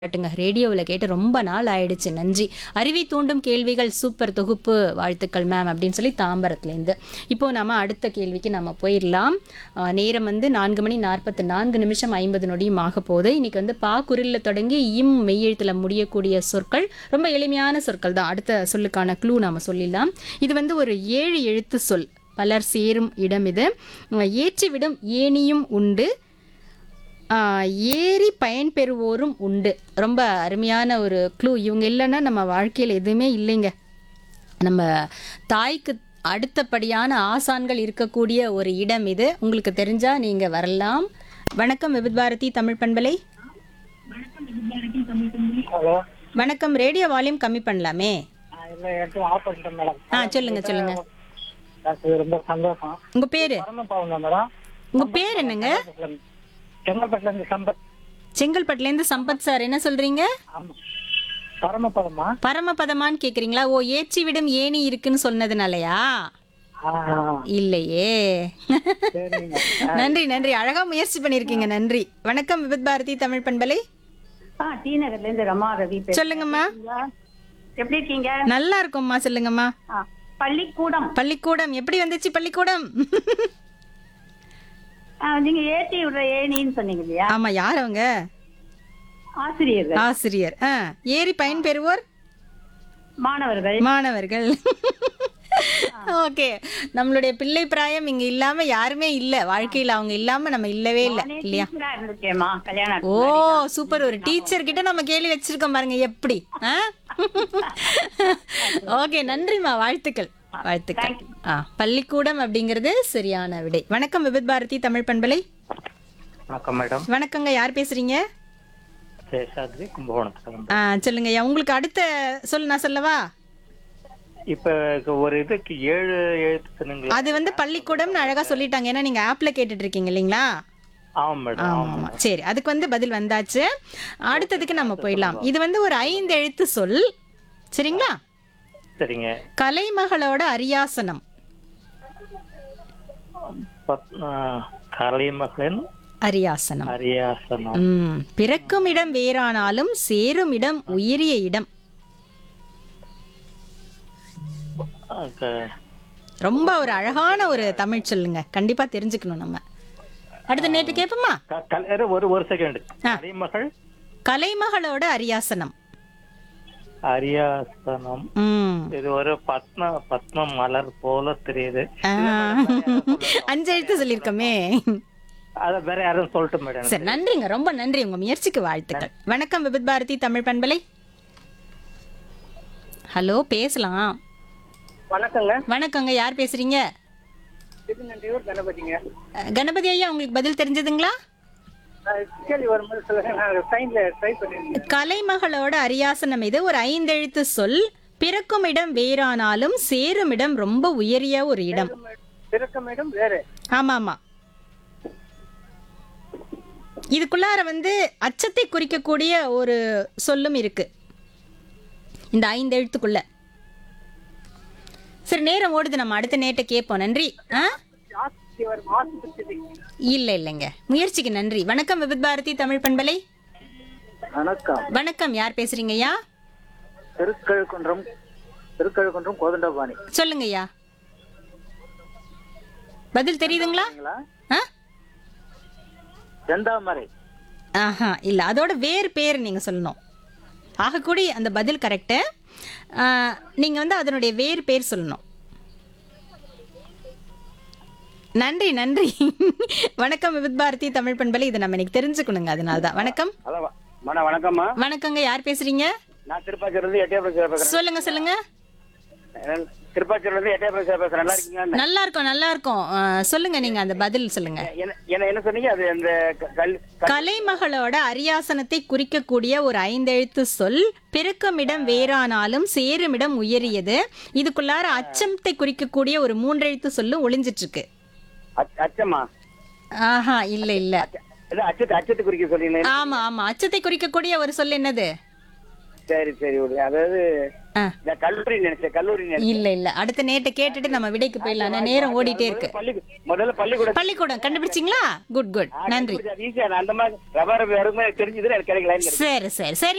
பாராட்டுங்க ரேடியோவில் கேட்டு ரொம்ப நாள் ஆயிடுச்சு நன்றி அறிவை தூண்டும் கேள்விகள் சூப்பர் தொகுப்பு வாழ்த்துக்கள் மேம் அப்படின்னு சொல்லி தாம்பரத்துலேருந்து இப்போ நம்ம அடுத்த கேள்விக்கு நம்ம போயிடலாம் ஆஹ் நேரம் வந்து நான்கு மணி நாற்பத்தி நான்கு நிமிஷம் ஐம்பது நொடியும் ஆக போகுது இன்னைக்கு வந்து பா குரில்ல தொடங்கி இம் மெய்யெழுத்தில் முடியக்கூடிய சொற்கள் ரொம்ப எளிமையான சொற்கள் தான் அடுத்த சொல்லுக்கான க்ளூ நாம சொல்லிடலாம் இது வந்து ஒரு ஏழு எழுத்து சொல் பலர் சேரும் இடம் இது ஏற்றிவிடும் ஏனியும் உண்டு ஆஹ் ஏறி பயன்பெறுவோரும் உண்டு ரொம்ப அருமையான ஒரு க்ளூ இவங்க இல்லைன்னா நம்ம வாழ்க்கையில் எதுவுமே இல்லைங்க நம்ம தாய்க்கு அடுத்தபடியான ஆசான்கள் இருக்கக்கூடிய ஒரு இடம் இது உங்களுக்கு தெரிஞ்சா நீங்க வரலாம் வணக்கம் விபித் பாரதி தமிழ் பண்பலை ஹலோ வணக்கம் ரேடியோ வால்யூம் கம்மி பண்ணலாமே இல்லை எடுத்து ஆஃப் பண்ணிட்டேன் மேடம் ஆ சொல்லுங்க சொல்லுங்க எனக்கு ரொம்ப சந்தோஷம் உங்க பேரு பரமபாவம் தான் மேடம் உங்க பேர் என்னங்க செங்கல்பட்டுலேருந்து சம்பத் செங்கல்பட்டுலேருந்து சம்பத் சார் என்ன சொல்றீங்க ஆமாம் பரமபதமா பரமபதமான்னு கேக்குறீங்களா ஓ ஏச்சி விடும் ஏணி இருக்குன்னு சொன்னதுனாலயா ஆ இல்லையே சரிங்க நன்றி நன்றி அழகா முயற்சி பண்ணிருக்கீங்க நன்றி வணக்கம் விபத் பாரதி தமிழ் பண்பலை ஆ டி நகர்ல இருந்து ரமா ரவி பேசுறேன் சொல்லுங்கம்மா எப்படி இருக்கீங்க நல்லா இருக்கும்மா சொல்லுங்கம்மா ஆ, பள்ளிக்கூடம் பள்ளிக்கூடம் எப்படி வந்துச்சு பள்ளிக்கூடம் ஆ, நீங்க ஏற்றி விடுற ஏணின்னு சொன்னீங்க இல்லையா ஆமா யார் அவங்க ஆசிரியர்கள் ஆசிரியர் ஆ ஏறி பயன்பெறுவோர் மாணவர்கள் மாணவர்கள் ஓகே நம்மளுடைய பிள்ளை பிராயம் இங்க இல்லாம யாருமே இல்ல வாழ்க்கையில அவங்க இல்லாம நம்ம இல்லவே இல்ல நானே இல்லையா டீச்சரா இருந்திருக்கேன்மா கல்யாணம் ஓ சூப்பர் ஒரு டீச்சர் கிட்ட நம்ம கேள்வி வச்சிருக்கோம் பாருங்க எப்படி ஓகே நன்றிம்மா வாழ்த்துக்கள் வாழ்த்துக்கள் ஆ பள்ளிக்கூடம் அப்படிங்கிறது சரியான விடை வணக்கம் விபித் பாரதி தமிழ் பண்பலை வணக்கம் மேடம் வணக்கங்க யார் பேசுறீங்க சேஷாத்ரி கும்பகோணத்துக்கு ஆ சொல்லுங்க ஐயா உங்களுக்கு அடுத்த சொல் நான் சொல்லவா இப்போ ஒரு இதுக்கு ஏழு எழுத்து சொன்னீங்களா அது வந்து பள்ளிக்கூடம்னு அழகா சொல்லிட்டாங்க ஏன்னா நீங்க ஆப்ல கேட்டுட்டு இருக்கீங்க இல்லைங்களா ஆமாம் மேடம் ஆமா ஆமாம் ஆமா சரி அதுக்கு வந்து பதில் வந்தாச்சு அடுத்ததுக்கு நம்ம போயிடலாம் இது வந்து ஒரு ஐந்து எழுத்து சொல் சரிங்களா சரிங்க கலைமகளோட அரியாசனம் பத்- ஆ, கலைமகளின் அரியாசனம் அரியாசனம் ம் பிறக்கும் இடம் வேறானாலும் சேரும் இடம் உயரிய இடம் ஆ, க- ரொம்ப ஒரு அழகான ஒரு தமிழ் சொல்லுங்க கண்டிப்பா தெரிஞ்சுக்கணும் நம்ம அடுத்த நேற்று கேட்போமா க- கல்- இரு, ஒரு ஒரு செகண்ட் ஆ. கலைமகள் கலைமகளோட அரியாசனம் அரியாசனம் ம் இது ஒரு பத்ம பத்ம மலர் போல தெரியுது ஆ. அஞ்சு எழுத்து சொல்லியிருக்கோமே அத வேற யாரும் சொல்லட்டு மேடம் சரி நன்றிங்க ரொம்ப நன்றி உங்க முயற்சிக்கு வாழ்த்துக்கள் வணக்கம் விபித் பாரதி தமிழ் பண்பலை ஹலோ பேசலாம் வணக்கங்க வணக்கங்க யார் பேசுறீங்க திருநன்றியூர் கணபதிங்க அஹ், கணபதி ஐயா உங்களுக்கு பதில் தெரிஞ்சதுங்களா கேள்வி வரும்போது சொல்லுங்க நான் சைன்ல ட்ரை பண்ணிருக்கேன் கலைமகளோட அரியாசனம் இது ஒரு ஐந்தெழுத்து சொல் பிறக்கும் இடம் வேறானாலும் சேரும் இடம் ரொம்ப உயரிய ஒரு இடம் பிறக்க மேடம் வேற ஆமா ஆமா இதுக்குள்ளார வந்து அச்சத்தை குறிக்கக்கூடிய ஒரு சொல்லும் இருக்கு இந்த ஐந்து எழுத்துக்குள்ள சரி நேரம் ஓடுது நம்ம அடுத்த நேட்டை கேட்போம் நன்றி ஆ இல்ல இல்லைங்க முயற்சிக்கு நன்றி வணக்கம் விபித் பாரதி தமிழ் பண்பலை வணக்கம் வணக்கம் யார் பேசுறீங்க ஐயா திருக்கழுக்குன்றம் திருக்கழுக்குன்றம் கோதண்டபாணி சொல்லுங்க ஐயா பதில் தெரியுதுங்களா ஆ செந்தாமரை ஆஹா இல்லை அதோட வேறு பேர் நீங்கள் சொல்லணும் ஆகக்கூடி அந்த பதில் கரெக்டு நீங்கள் வந்து அதனுடைய வேறு பேர் சொல்லணும் நன்றி நன்றி வணக்கம் விபித் பாரதி தமிழ் பண்பலை இதை நம்ம இன்னைக்கு தெரிஞ்சுக்கணுங்க அதனால தான் வணக்கம் ஹலோ மேடம் வணக்கம்மா வணக்கங்க யார் பேசுறீங்க நான் திருப்பாச்சூர்லேருந்து எட்டயபுரம் சார் பேசுறேன் சொல்லுங்க சொல்லுங்க திருப்பாச்சூர்லேருந்து எட்டயபுரம் சார் பேசுறேன் நல்லா இருக்கீங்க நல்லா இருக்கும் நல்லா இருக்கும் ஆ, சொல்லுங்க நீங்க அந்த பதில் சொல்லுங்க என்ன என்ன என்ன சொன்னீங்க அது அந்த க- கல் கலைமகளோட அரியாசனத்தை குறிக்கக்கூடிய ஒரு ஐந்தெழுத்து சொல் பிறக்குமிடம் வேறானாலும் சேருமிடம் உயரியது இதுக்குள்ளார அச்சத்தை குறிக்கக்கூடிய ஒரு மூன்றெழுத்து சொல்லு ஒளிஞ்சிட்டு இருக்கு அச்ச- அச்சம்மா ஆஹா இல்ல இல்ல இல்ல அச்சத்து அச்சத்து குறிக்க சொன்னீங்க ஆமா ஆமா அச்சத்தை குறிக்கக்கூடிய ஒரு சொல் என்னது சரி சரி விடுங்க. அதாவது ஆ, இந்த கல்லூரி நினைச்சேன் கல்லூரி நினைச்சேன் இல்ல இல்ல அடுத்த நேட்டை கேட்டுட்டு நம்ம விடைக்கு போயிடலாம் நான் நேரம் ஓடிட்டே இருக்கு பள்ளி முதல்ல பள்ளிக்கூடம் பள்ளிக்கூடம் கண்டுபிடிச்சிங்களா குட் குட் நன்றி ஈஸியா அந்த மாதிரி ரபாரபி வரும்போது தெரிஞ்சது எனக்கு கிடைக்கல சரி சரி சரி